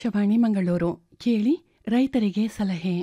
ಚವಾಣಿ ಮಂಗಳೂರು ಕೇಳಿ ರೈತರಿಗೆ ಸಲಹೆ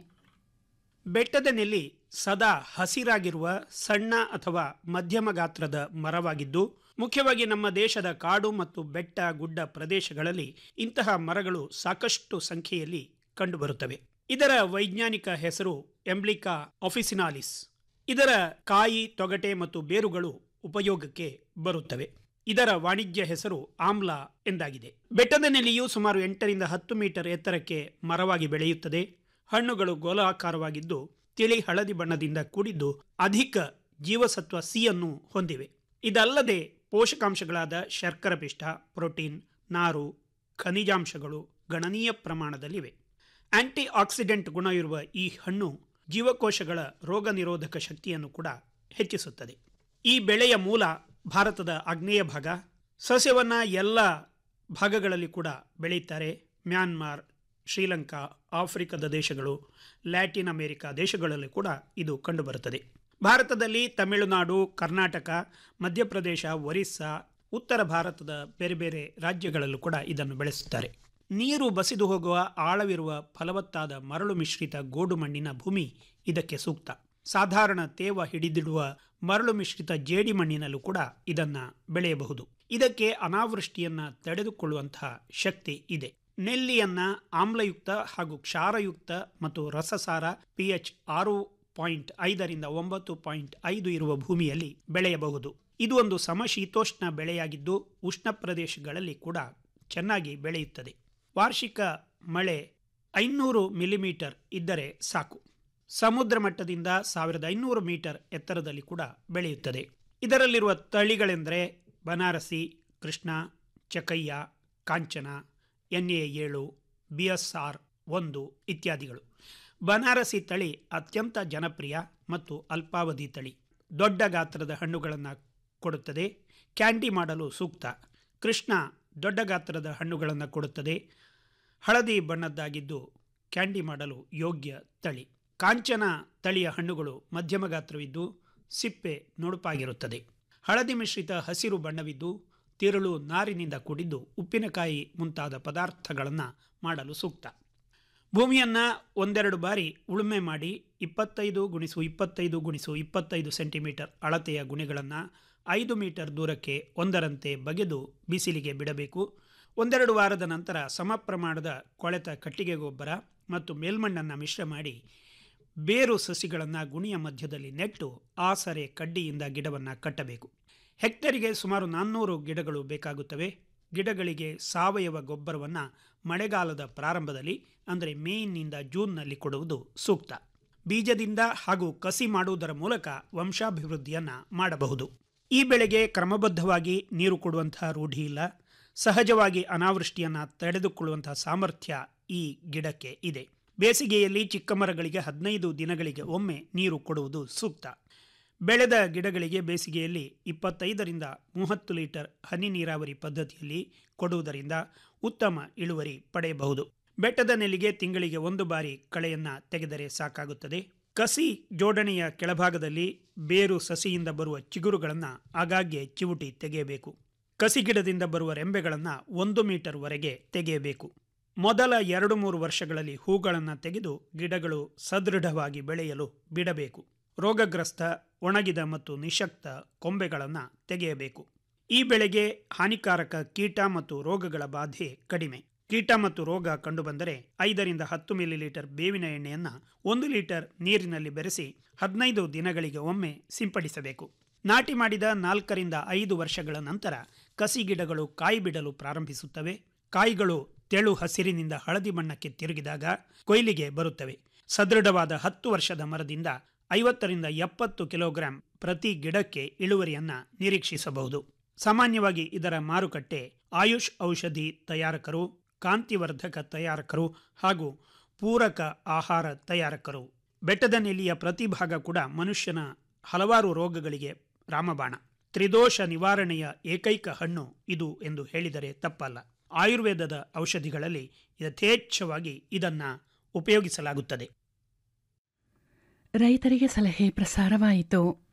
ಬೆಟ್ಟದ ನೆಲ್ಲಿ ಸದಾ ಹಸಿರಾಗಿರುವ ಸಣ್ಣ ಅಥವಾ ಮಧ್ಯಮ ಗಾತ್ರದ ಮರವಾಗಿದ್ದು ಮುಖ್ಯವಾಗಿ ನಮ್ಮ ದೇಶದ ಕಾಡು ಮತ್ತು ಬೆಟ್ಟ ಗುಡ್ಡ ಪ್ರದೇಶಗಳಲ್ಲಿ ಇಂತಹ ಮರಗಳು ಸಾಕಷ್ಟು ಸಂಖ್ಯೆಯಲ್ಲಿ ಕಂಡುಬರುತ್ತವೆ ಇದರ ವೈಜ್ಞಾನಿಕ ಹೆಸರು ಎಂಬ್ಲಿಕಾ ಆಫಿಸಿನಾಲಿಸ್ ಇದರ ಕಾಯಿ ತೊಗಟೆ ಮತ್ತು ಬೇರುಗಳು ಉಪಯೋಗಕ್ಕೆ ಬರುತ್ತವೆ ಇದರ ವಾಣಿಜ್ಯ ಹೆಸರು ಆಮ್ಲ ಎಂದಾಗಿದೆ ಬೆಟ್ಟದ ನೆಲೆಯು ಸುಮಾರು ಎಂಟರಿಂದ ಹತ್ತು ಮೀಟರ್ ಎತ್ತರಕ್ಕೆ ಮರವಾಗಿ ಬೆಳೆಯುತ್ತದೆ ಹಣ್ಣುಗಳು ಗೋಲಾಕಾರವಾಗಿದ್ದು ತಿಳಿ ಹಳದಿ ಬಣ್ಣದಿಂದ ಕೂಡಿದ್ದು ಅಧಿಕ ಜೀವಸತ್ವ ಸಿ ಅನ್ನು ಹೊಂದಿವೆ ಇದಲ್ಲದೆ ಪೋಷಕಾಂಶಗಳಾದ ಶರ್ಕರ ಪಿಷ್ಟ ಪ್ರೋಟೀನ್ ನಾರು ಖನಿಜಾಂಶಗಳು ಗಣನೀಯ ಪ್ರಮಾಣದಲ್ಲಿವೆ ಆಂಟಿ ಆಕ್ಸಿಡೆಂಟ್ ಗುಣ ಇರುವ ಈ ಹಣ್ಣು ಜೀವಕೋಶಗಳ ರೋಗ ನಿರೋಧಕ ಶಕ್ತಿಯನ್ನು ಕೂಡ ಹೆಚ್ಚಿಸುತ್ತದೆ ಈ ಬೆಳೆಯ ಮೂಲ ಭಾರತದ ಆಗ್ನೇಯ ಭಾಗ ಸಸ್ಯವನ್ನ ಎಲ್ಲ ಭಾಗಗಳಲ್ಲಿ ಕೂಡ ಬೆಳೆಯುತ್ತಾರೆ ಮ್ಯಾನ್ಮಾರ್ ಶ್ರೀಲಂಕಾ ಆಫ್ರಿಕಾದ ದೇಶಗಳು ಲ್ಯಾಟಿನ್ ಅಮೆರಿಕ ದೇಶಗಳಲ್ಲಿ ಕೂಡ ಇದು ಕಂಡುಬರುತ್ತದೆ ಭಾರತದಲ್ಲಿ ತಮಿಳುನಾಡು ಕರ್ನಾಟಕ ಮಧ್ಯಪ್ರದೇಶ ಒರಿಸ್ಸಾ ಉತ್ತರ ಭಾರತದ ಬೇರೆ ಬೇರೆ ರಾಜ್ಯಗಳಲ್ಲೂ ಕೂಡ ಇದನ್ನು ಬೆಳೆಸುತ್ತಾರೆ ನೀರು ಬಸಿದು ಹೋಗುವ ಆಳವಿರುವ ಫಲವತ್ತಾದ ಮರಳು ಮಿಶ್ರಿತ ಗೋಡು ಮಣ್ಣಿನ ಭೂಮಿ ಇದಕ್ಕೆ ಸೂಕ್ತ ಸಾಧಾರಣ ತೇವ ಹಿಡಿದಿಡುವ ಮರಳು ಮಿಶ್ರಿತ ಜೇಡಿ ಮಣ್ಣಿನಲ್ಲೂ ಕೂಡ ಇದನ್ನ ಬೆಳೆಯಬಹುದು ಇದಕ್ಕೆ ಅನಾವೃಷ್ಟಿಯನ್ನ ತಡೆದುಕೊಳ್ಳುವಂತಹ ಶಕ್ತಿ ಇದೆ ನೆಲ್ಲಿಯನ್ನ ಆಮ್ಲಯುಕ್ತ ಹಾಗೂ ಕ್ಷಾರಯುಕ್ತ ಮತ್ತು ರಸಸಾರ ಪಿಎಚ್ ಆರು ಪಾಯಿಂಟ್ ಐದರಿಂದ ಒಂಬತ್ತು ಪಾಯಿಂಟ್ ಐದು ಇರುವ ಭೂಮಿಯಲ್ಲಿ ಬೆಳೆಯಬಹುದು ಇದು ಒಂದು ಸಮಶೀತೋಷ್ಣ ಬೆಳೆಯಾಗಿದ್ದು ಉಷ್ಣ ಪ್ರದೇಶಗಳಲ್ಲಿ ಕೂಡ ಚೆನ್ನಾಗಿ ಬೆಳೆಯುತ್ತದೆ ವಾರ್ಷಿಕ ಮಳೆ ಐನೂರು ಮಿಲಿಮೀಟರ್ ಇದ್ದರೆ ಸಾಕು ಸಮುದ್ರ ಮಟ್ಟದಿಂದ ಸಾವಿರದ ಐನೂರು ಮೀಟರ್ ಎತ್ತರದಲ್ಲಿ ಕೂಡ ಬೆಳೆಯುತ್ತದೆ ಇದರಲ್ಲಿರುವ ತಳಿಗಳೆಂದರೆ ಬನಾರಸಿ ಕೃಷ್ಣ ಚಕಯ್ಯ ಕಾಂಚನ ಎನ್ ಎ ಏಳು ಬಿ ಎಸ್ ಆರ್ ಒಂದು ಇತ್ಯಾದಿಗಳು ಬನಾರಸಿ ತಳಿ ಅತ್ಯಂತ ಜನಪ್ರಿಯ ಮತ್ತು ಅಲ್ಪಾವಧಿ ತಳಿ ದೊಡ್ಡ ಗಾತ್ರದ ಹಣ್ಣುಗಳನ್ನು ಕೊಡುತ್ತದೆ ಕ್ಯಾಂಡಿ ಮಾಡಲು ಸೂಕ್ತ ಕೃಷ್ಣ ದೊಡ್ಡ ಗಾತ್ರದ ಹಣ್ಣುಗಳನ್ನು ಕೊಡುತ್ತದೆ ಹಳದಿ ಬಣ್ಣದ್ದಾಗಿದ್ದು ಕ್ಯಾಂಡಿ ಮಾಡಲು ಯೋಗ್ಯ ತಳಿ ಕಾಂಚನ ತಳಿಯ ಹಣ್ಣುಗಳು ಮಧ್ಯಮ ಗಾತ್ರವಿದ್ದು ಸಿಪ್ಪೆ ನುಣುಪಾಗಿರುತ್ತದೆ ಹಳದಿ ಮಿಶ್ರಿತ ಹಸಿರು ಬಣ್ಣವಿದ್ದು ತಿರುಳು ನಾರಿನಿಂದ ಕೂಡಿದ್ದು ಉಪ್ಪಿನಕಾಯಿ ಮುಂತಾದ ಪದಾರ್ಥಗಳನ್ನು ಮಾಡಲು ಸೂಕ್ತ ಭೂಮಿಯನ್ನು ಒಂದೆರಡು ಬಾರಿ ಉಳುಮೆ ಮಾಡಿ ಇಪ್ಪತ್ತೈದು ಗುಣಿಸು ಇಪ್ಪತ್ತೈದು ಗುಣಿಸು ಇಪ್ಪತ್ತೈದು ಸೆಂಟಿಮೀಟರ್ ಅಳತೆಯ ಗುಣಿಗಳನ್ನು ಐದು ಮೀಟರ್ ದೂರಕ್ಕೆ ಒಂದರಂತೆ ಬಗೆದು ಬಿಸಿಲಿಗೆ ಬಿಡಬೇಕು ಒಂದೆರಡು ವಾರದ ನಂತರ ಸಮ ಪ್ರಮಾಣದ ಕೊಳೆತ ಕಟ್ಟಿಗೆ ಗೊಬ್ಬರ ಮತ್ತು ಮೇಲ್ಮಣ್ಣನ್ನು ಮಿಶ್ರ ಮಾಡಿ ಬೇರು ಸಸಿಗಳನ್ನು ಗುಣಿಯ ಮಧ್ಯದಲ್ಲಿ ನೆಟ್ಟು ಆಸರೆ ಕಡ್ಡಿಯಿಂದ ಗಿಡವನ್ನು ಕಟ್ಟಬೇಕು ಹೆಕ್ಟರಿಗೆ ಸುಮಾರು ನಾನ್ನೂರು ಗಿಡಗಳು ಬೇಕಾಗುತ್ತವೆ ಗಿಡಗಳಿಗೆ ಸಾವಯವ ಗೊಬ್ಬರವನ್ನು ಮಳೆಗಾಲದ ಪ್ರಾರಂಭದಲ್ಲಿ ಅಂದರೆ ಮೇನಿಂದ ಜೂನ್ನಲ್ಲಿ ಕೊಡುವುದು ಸೂಕ್ತ ಬೀಜದಿಂದ ಹಾಗೂ ಕಸಿ ಮಾಡುವುದರ ಮೂಲಕ ವಂಶಾಭಿವೃದ್ಧಿಯನ್ನು ಮಾಡಬಹುದು ಈ ಬೆಳೆಗೆ ಕ್ರಮಬದ್ಧವಾಗಿ ನೀರು ಕೊಡುವಂತಹ ರೂಢಿ ಇಲ್ಲ ಸಹಜವಾಗಿ ಅನಾವೃಷ್ಟಿಯನ್ನು ತಡೆದುಕೊಳ್ಳುವಂತಹ ಸಾಮರ್ಥ್ಯ ಈ ಗಿಡಕ್ಕೆ ಇದೆ ಬೇಸಿಗೆಯಲ್ಲಿ ಚಿಕ್ಕ ಮರಗಳಿಗೆ ಹದಿನೈದು ದಿನಗಳಿಗೆ ಒಮ್ಮೆ ನೀರು ಕೊಡುವುದು ಸೂಕ್ತ ಬೆಳೆದ ಗಿಡಗಳಿಗೆ ಬೇಸಿಗೆಯಲ್ಲಿ ಇಪ್ಪತ್ತೈದರಿಂದ ಮೂವತ್ತು ಲೀಟರ್ ಹನಿ ನೀರಾವರಿ ಪದ್ಧತಿಯಲ್ಲಿ ಕೊಡುವುದರಿಂದ ಉತ್ತಮ ಇಳುವರಿ ಪಡೆಯಬಹುದು ಬೆಟ್ಟದ ನೆಲ್ಲಿಗೆ ತಿಂಗಳಿಗೆ ಒಂದು ಬಾರಿ ಕಳೆಯನ್ನ ತೆಗೆದರೆ ಸಾಕಾಗುತ್ತದೆ ಕಸಿ ಜೋಡಣೆಯ ಕೆಳಭಾಗದಲ್ಲಿ ಬೇರು ಸಸಿಯಿಂದ ಬರುವ ಚಿಗುರುಗಳನ್ನು ಆಗಾಗ್ಗೆ ಚಿವುಟಿ ತೆಗೆಯಬೇಕು ಕಸಿ ಗಿಡದಿಂದ ಬರುವ ರೆಂಬೆಗಳನ್ನು ಒಂದು ಮೀಟರ್ ವರೆಗೆ ತೆಗೆಯಬೇಕು ಮೊದಲ ಎರಡು ಮೂರು ವರ್ಷಗಳಲ್ಲಿ ಹೂಗಳನ್ನು ತೆಗೆದು ಗಿಡಗಳು ಸದೃಢವಾಗಿ ಬೆಳೆಯಲು ಬಿಡಬೇಕು ರೋಗಗ್ರಸ್ತ ಒಣಗಿದ ಮತ್ತು ನಿಶಕ್ತ ಕೊಂಬೆಗಳನ್ನು ತೆಗೆಯಬೇಕು ಈ ಬೆಳೆಗೆ ಹಾನಿಕಾರಕ ಕೀಟ ಮತ್ತು ರೋಗಗಳ ಬಾಧೆ ಕಡಿಮೆ ಕೀಟ ಮತ್ತು ರೋಗ ಕಂಡುಬಂದರೆ ಐದರಿಂದ ಹತ್ತು ಮಿಲಿಲೀಟರ್ ಬೇವಿನ ಎಣ್ಣೆಯನ್ನು ಒಂದು ಲೀಟರ್ ನೀರಿನಲ್ಲಿ ಬೆರೆಸಿ ಹದಿನೈದು ದಿನಗಳಿಗೆ ಒಮ್ಮೆ ಸಿಂಪಡಿಸಬೇಕು ನಾಟಿ ಮಾಡಿದ ನಾಲ್ಕರಿಂದ ಐದು ವರ್ಷಗಳ ನಂತರ ಕಸಿ ಗಿಡಗಳು ಕಾಯಿ ಬಿಡಲು ಪ್ರಾರಂಭಿಸುತ್ತವೆ ಕಾಯಿಗಳು ತೆಳು ಹಸಿರಿನಿಂದ ಹಳದಿ ಬಣ್ಣಕ್ಕೆ ತಿರುಗಿದಾಗ ಕೊಯ್ಲಿಗೆ ಬರುತ್ತವೆ ಸದೃಢವಾದ ಹತ್ತು ವರ್ಷದ ಮರದಿಂದ ಐವತ್ತರಿಂದ ಎಪ್ಪತ್ತು ಕಿಲೋಗ್ರಾಂ ಪ್ರತಿ ಗಿಡಕ್ಕೆ ಇಳುವರಿಯನ್ನ ನಿರೀಕ್ಷಿಸಬಹುದು ಸಾಮಾನ್ಯವಾಗಿ ಇದರ ಮಾರುಕಟ್ಟೆ ಆಯುಷ್ ಔಷಧಿ ತಯಾರಕರು ಕಾಂತಿವರ್ಧಕ ತಯಾರಕರು ಹಾಗೂ ಪೂರಕ ಆಹಾರ ತಯಾರಕರು ಬೆಟ್ಟದ ನೆಲ್ಲಿಯ ಪ್ರತಿ ಭಾಗ ಕೂಡ ಮನುಷ್ಯನ ಹಲವಾರು ರೋಗಗಳಿಗೆ ರಾಮಬಾಣ ತ್ರಿದೋಷ ನಿವಾರಣೆಯ ಏಕೈಕ ಹಣ್ಣು ಇದು ಎಂದು ಹೇಳಿದರೆ ತಪ್ಪಲ್ಲ ಆಯುರ್ವೇದದ ಔಷಧಿಗಳಲ್ಲಿ ಯಥೇಚ್ಛವಾಗಿ ಇದನ್ನ ಉಪಯೋಗಿಸಲಾಗುತ್ತದೆ ರೈತರಿಗೆ ಸಲಹೆ ಪ್ರಸಾರವಾಯಿತು